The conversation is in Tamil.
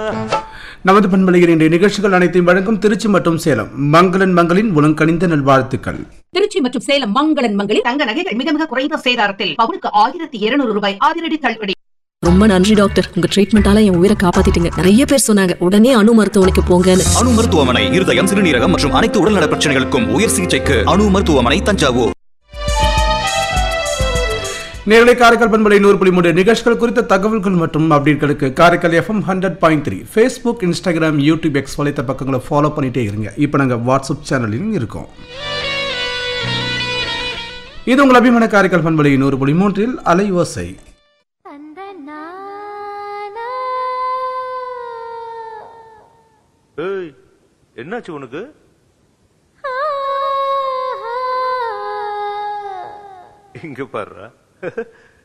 நமது பண்பலையில் இன்றைய நிகழ்ச்சிகள் அனைத்தையும் வழங்கும் திருச்சி மற்றும் சேலம் மங்களன் மங்களின் உலங்கணிந்த நல்வாழ்த்துக்கள் திருச்சி மற்றும் சேலம் மங்களன் மங்களில் தங்க நகைகள் மிக மிக குறைந்த சேதாரத்தில் பவுனுக்கு ஆயிரத்தி இருநூறு ரூபாய் அதிரடி தள்ளுபடி ரொம்ப நன்றி டாக்டர் உங்க ட்ரீட்மெண்டால என் உயிரை காப்பாத்திட்டீங்க நிறைய பேர் சொன்னாங்க உடனே அணு மருத்துவமனைக்கு போங்கன்னு அணு மருத்துவமனை இருதயம் சிறுநீரகம் மற்றும் அனைத்து உடல்நல பிரச்சனைகளுக்கும் உயர் சிகிச்சைக்கு அணு மருத்துவமனை தஞ்சாவூர் நேரலை காரைக்கால் பண்பலை நூறு புள்ளி மூன்று நிகழ்ச்சிகள் குறித்த தகவல்கள் மற்றும் அப்டேட்களுக்கு Karaikal FM hundred point three Facebook Instagram YouTube X வலைத்த பக்கங்களை ஃபாலோ பண்ணிட்டே இருங்க இப்போ நாங்கள் வாட்ஸ்அப் சேனலிலும் இருக்கோம் இது உங்கள் அபிமான காரைக்கால் பண்பலை நூறு புள்ளி மூன்றில் அலைவோசை அந்த நானா ஏய் என்னாச்சு உனக்கு இங்க பாருடா